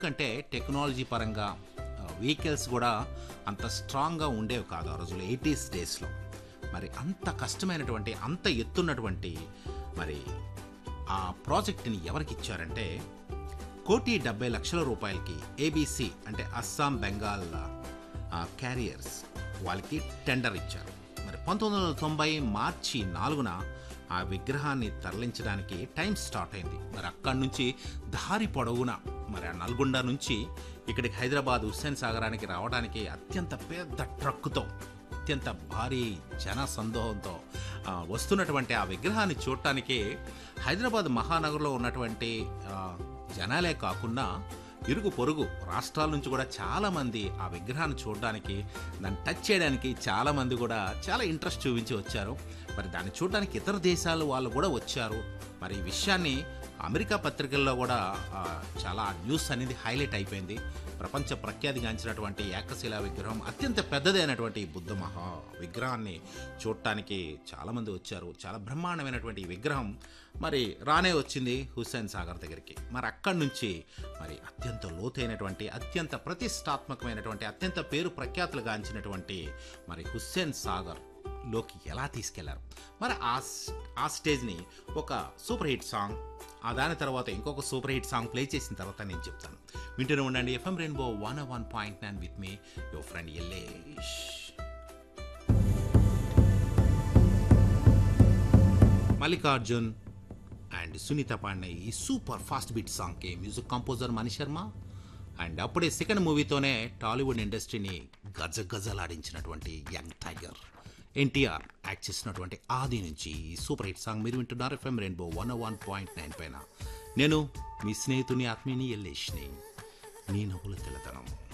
ఎందుకంటే టెక్నాలజీ పరంగా వెహికల్స్ కూడా అంత స్ట్రాంగ్గా ఉండేవి కాదు ఆ రోజుల్లో ఎయిటీస్ డేస్లో మరి అంత కష్టమైనటువంటి అంత ఎత్తున్నటువంటి మరి ఆ ప్రాజెక్ట్ని ఎవరికి ఇచ్చారంటే కోటి డెబ్బై లక్షల రూపాయలకి ఏబీసీ అంటే అస్సాం బెంగాల్ క్యారియర్స్ వాళ్ళకి టెండర్ ఇచ్చారు మరి పంతొమ్మిది వందల తొంభై మార్చి నాలుగున ఆ విగ్రహాన్ని తరలించడానికి టైం స్టార్ట్ అయింది మరి అక్కడి నుంచి దారి పొడవున మరి ఆ నల్గొండ నుంచి ఇక్కడికి హైదరాబాద్ హుస్సేన్ సాగరానికి రావడానికి అత్యంత పెద్ద ట్రక్కుతో అత్యంత భారీ జన సందోహంతో ఆ, వస్తున్నటువంటి ఆ విగ్రహాన్ని చూడటానికి హైదరాబాద్ మహానగరంలో ఉన్నటువంటి ఆ, జనాలే కాకుండా ఇరుగు పొరుగు రాష్ట్రాల నుంచి కూడా చాలామంది ఆ విగ్రహాన్ని చూడడానికి దాన్ని టచ్ చేయడానికి చాలామంది కూడా చాలా ఇంట్రెస్ట్ చూపించి వచ్చారు మరి దాన్ని చూడడానికి ఇతర దేశాల వాళ్ళు కూడా వచ్చారు మరి ఈ విషయాన్ని అమెరికా పత్రికల్లో కూడా ఆ, చాలా న్యూస్ అనేది హైలైట్ అయిపోయింది ప్రపంచ ప్రఖ్యాతిగాంచినటువంటి ఏకశిలా విగ్రహం అత్యంత పెద్దదైనటువంటి ఈ బుద్ధ మహా విగ్రహాన్ని చూడటానికి చాలామంది వచ్చారు చాలా బ్రహ్మాండమైనటువంటి ఈ విగ్రహం మరి రానే వచ్చింది హుస్సేన్ సాగర్ దగ్గరికి మరి అక్కడి నుంచి మరి అత్యంత లోతైనటువంటి అత్యంత ప్రతిష్టాత్మకమైనటువంటి అత్యంత పేరు ప్రఖ్యాతులుగాంచినటువంటి మరి హుస్సేన్ సాగర్ లోకి ఎలా తీసుకెళ్లారు మరి ఆ స్- ఆ స్టేజ్ని ఒక సూపర్ హిట్ సాంగ్ ఆ దాని తర్వాత ఇంకొక సూపర్ హిట్ సాంగ్ ప్లే చేసిన తర్వాత నేను చెప్తాను వింటూనే ఉండండి FM rainbow one one point nine with మీ your friend Ellesh Mallikarjun and Sunitha పాడిన ఈ సూపర్ ఫాస్ట్ బీట్ సాంగ్కి music composer Mani Sharma and అప్పుడే సెకండ్ మూవీతోనే టాలీవుడ్ ఇండస్ట్రీని గజ గజలాడించినటువంటి యంగ్ టైగర్ ఎన్టీఆర్ యాక్ట్ చేసినటువంటి ఆది నుంచి ఈ సూపర్ హిట్ సాంగ్ మీరు వింటున్నారు FM rainbow one one point nine పైన నేను మీ స్నేహితుని ఆత్మీయుని ఎల్లేష్ని నీ నవ్వుల తెల్లతనం